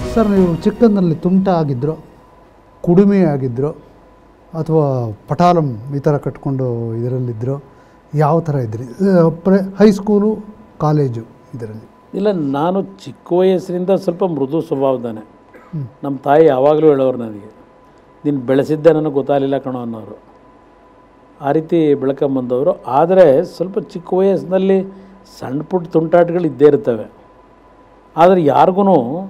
sir ನೀವು ಚಿಕ್ಕಂದಲ್ಲಿ ತುಂಟ ಆಗಿದ್ರೋ ಕುಡುಮೆ ಆಗಿದ್ರೋ ಅಥವಾ ಪಟಾಲಂ ಈ ಥರ ಕಟ್ಕೊಂಡು ಇದರಲ್ಲಿದ್ದರು ಯಾವ ಥರ ಇದ್ರಿ ಆ, ಪ್ರೆ ಹೈಸ್ಕೂಲು ಕಾಲೇಜು ಇದರಲ್ಲಿ ಇಲ್ಲ ನಾನು ಚಿಕ್ಕ ವಯಸ್ಸಿನಿಂದ ಸ್ವಲ್ಪ ಮೃದು ಸ್ವಭಾವದಾನೆ ನಮ್ಮ ತಾಯಿ ಯಾವಾಗಲೂ ಹೇಳೋರು ನನಗೆ ನೀನು ಬೆಳೆಸಿದ್ದೆ ನನಗೆ ಗೊತ್ತಾಗಲಿಲ್ಲ ಕಣೋ ಅನ್ನೋರು ಆ ರೀತಿ ಬೆಳ್ಕೊಂಬಂದವರು ಆದರೆ ಸ್ವಲ್ಪ ಚಿಕ್ಕ ವಯಸ್ಸಿನಲ್ಲಿ ಸಣ್ಣ ಪುಟ್ಟ ತುಂಟಾಟಗಳು ಇದ್ದೇ ಇರ್ತವೆ ಆದರೆ ಯಾರಿಗೂ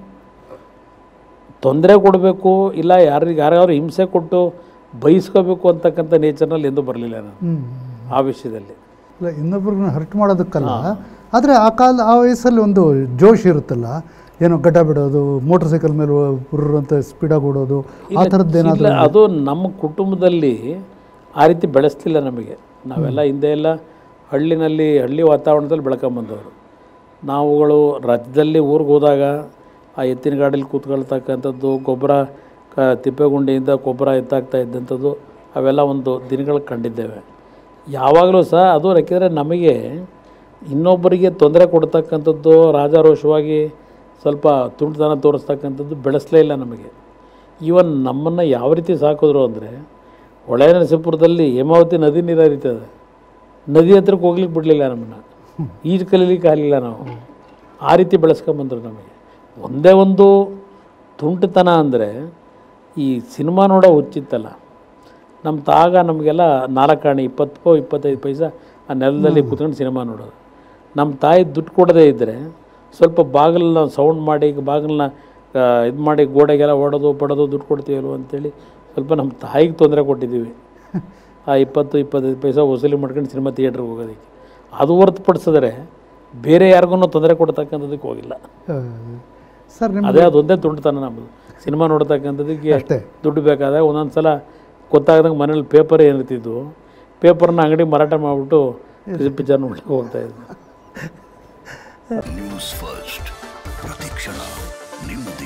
ತೊಂದರೆ ಕೊಡಬೇಕು ಇಲ್ಲ ಯಾರಿಗೆ ಯಾರ್ಯಾರು ಹಿಂಸೆ ಕೊಟ್ಟು ಬೈಸ್ಕೋಬೇಕು ಅಂತಕ್ಕಂಥ ನೇಚರ್ನಲ್ಲಿ ಎಂದೂ ಬರಲಿಲ್ಲ ನಾನು ಹ್ಞೂ ಆ ವಿಷಯದಲ್ಲಿ ಇಲ್ಲ ಇನ್ನೊಬ್ರನ್ನ ಹರ್ಟ್ ಮಾಡೋದಕ್ಕಲ್ಲ ಆದರೆ ಆ ಕಾಲ ಆ ವಯಸ್ಸಲ್ಲಿ ಒಂದು ಜೋಶ್ ಇರುತ್ತಲ್ಲ ಏನೋ ಗಡ್ಡ ಬಿಡೋದು ಮೋಟರ್ ಸೈಕಲ್ ಮೇಲೆ ಬುರ್ರ್ ಅಂತ ಸ್ಪೀಡಾಗಿ ಓಡೋದು ಆ ಥರದ್ದು ಏನಾದರೂ ಇಲ್ಲ ಅದು ನಮ್ಮ ಕುಟುಂಬದಲ್ಲಿ ಆ ರೀತಿ ಬೆಳೆಸ್ತಿಲ್ಲ ನಮಗೆ ನಾವೆಲ್ಲ ಹಿಂದೆ ಎಲ್ಲ ಹಳ್ಳಿನಲ್ಲಿ ಹಳ್ಳಿ ವಾತಾವರಣದಲ್ಲಿ ಬೆಳ್ಕೊಂಬಂದವರು ನಾವುಗಳು ರಥದಲ್ಲಿ ಊರಿಗೆ ಹೋದಾಗ ಆ ಎತ್ತಿನ ಗಾಡೀಲಿ ಕೂತ್ಕೊಳ್ತಕ್ಕಂಥದ್ದು ಗೊಬ್ಬರ ಕ ತಿಪ್ಪೆಗುಂಡಿಯಿಂದ ಗೊಬ್ಬರ ಎತ್ತಾಗ್ತಾ ಇದ್ದಂಥದ್ದು ಅವೆಲ್ಲ ಒಂದು ದಿನಗಳು ಕಂಡಿದ್ದೇವೆ ಯಾವಾಗಲೂ ಸಹ ಅದು ಯಾಕೆಂದರೆ ನಮಗೆ ಇನ್ನೊಬ್ಬರಿಗೆ ತೊಂದರೆ ಕೊಡ್ತಕ್ಕಂಥದ್ದು ರಾಜಾರೋಷವಾಗಿ ಸ್ವಲ್ಪ ತುಂಟತನ ತೋರಿಸ್ತಕ್ಕಂಥದ್ದು ಬೆಳೆಸಲೇ ಇಲ್ಲ ನಮಗೆ ಈವನ್ ನಮ್ಮನ್ನು ಯಾವ ರೀತಿ ಸಾಕಿದ್ರು ಅಂದರೆ ಹೊಳೆ ನರಸೀಪುರದಲ್ಲಿ ಹೇಮಾವತಿ ನದಿ ನೀರು ಹರಿತದೆ ನದಿ ಹತ್ರಕ್ಕೆ ಹೋಗ್ಲಿಕ್ಕೆ ಬಿಡಲಿಲ್ಲ ನಮ್ಮನ್ನು ಈಜು ಕಲೀಲಿಕ್ಕೆ ಆಗಲಿಲ್ಲ ನಾವು ಆ ರೀತಿ ಬೆಳೆಸ್ಕೊಂಬಂದ್ರು ನಮಗೆ ಒಂದೇ ಒಂದು ತುಂಟತನ ಅಂದರೆ ಈ ಸಿನಿಮಾ ನೋಡೋ ಹುಚ್ಚಿತ್ತಲ್ಲ ನಮ್ಮ ತಾಗ ನಮಗೆಲ್ಲ ನಾಲ್ಕಾಣಿ ಇಪ್ಪತ್ತು ಇಪ್ಪತ್ತೈದು ಪೈಸಾ ಆ ನೆಲದಲ್ಲಿ ಕೂತ್ಕೊಂಡು ಸಿನಿಮಾ ನೋಡೋದು ನಮ್ಮ ತಾಯಿ ದುಡ್ಡು ಕೊಡದೇ ಇದ್ದರೆ ಸ್ವಲ್ಪ ಬಾಗಿಲನ್ನ ಸೌಂಡ್ ಮಾಡಿ ಬಾಗಿಲನ್ನ ಇದು ಮಾಡಿ ಗೋಡೆಗೆಲ್ಲ ಓಡೋದು ಪಡೋದು ದುಡ್ಡು ಕೊಡ್ತೀವಲ್ವ ಅಂತೇಳಿ ಸ್ವಲ್ಪ ನಮ್ಮ ತಾಯಿಗೆ ತೊಂದರೆ ಕೊಟ್ಟಿದ್ದೀವಿ ಆ ಇಪ್ಪತ್ತು ಇಪ್ಪತ್ತೈದು ಪೈಸಾ ವಸೂಲಿ ಮಾಡ್ಕೊಂಡು ಸಿನಿಮಾ ಥಿಯೇಟ್ರಿಗೆ ಹೋಗೋದಕ್ಕೆ ಅದು ಹೊರತುಪಡಿಸಿದ್ರೆ ಬೇರೆ ಯಾರಿಗೂ ತೊಂದರೆ ಕೊಡ್ತಕ್ಕಂಥದ್ದಕ್ಕೆ ಹೋಗಿಲ್ಲ ಸರ್ ನಿಮ್ಮ ಅದೇ ಅದೊಂದೇ ತುಂಟತನ ನಮ್ಮದು ಸಿನಿಮಾ ನೋಡ್ತಕ್ಕಂಥದ್ದಕ್ಕೆ ಅಷ್ಟೇ ದುಡ್ಡು ಬೇಕಾದಾಗ ಒಂದೊಂದು ಸಲ ಗೊತ್ತಾಗದಂಗೆ ಮನೇಲಿ ಪೇಪರ್ ಏನಿರ್ತಿದ್ವು ಪೇಪರ್ನ ಅಂಗಡಿ ಮಾರಾಟ ಮಾಡಿಬಿಟ್ಟು ಪಿಕ್ಚರ್ ನೋಡ್ಲಿಕ್ಕೆ ಹೋಗ್ತಾ ಇದ್ದೆ ನ್ಯೂಸ್ ಫಸ್ಟ್ ಪ್ರತಿಕ್ಷಣ ನಿಮ್ಮೊಂದಿಗೆ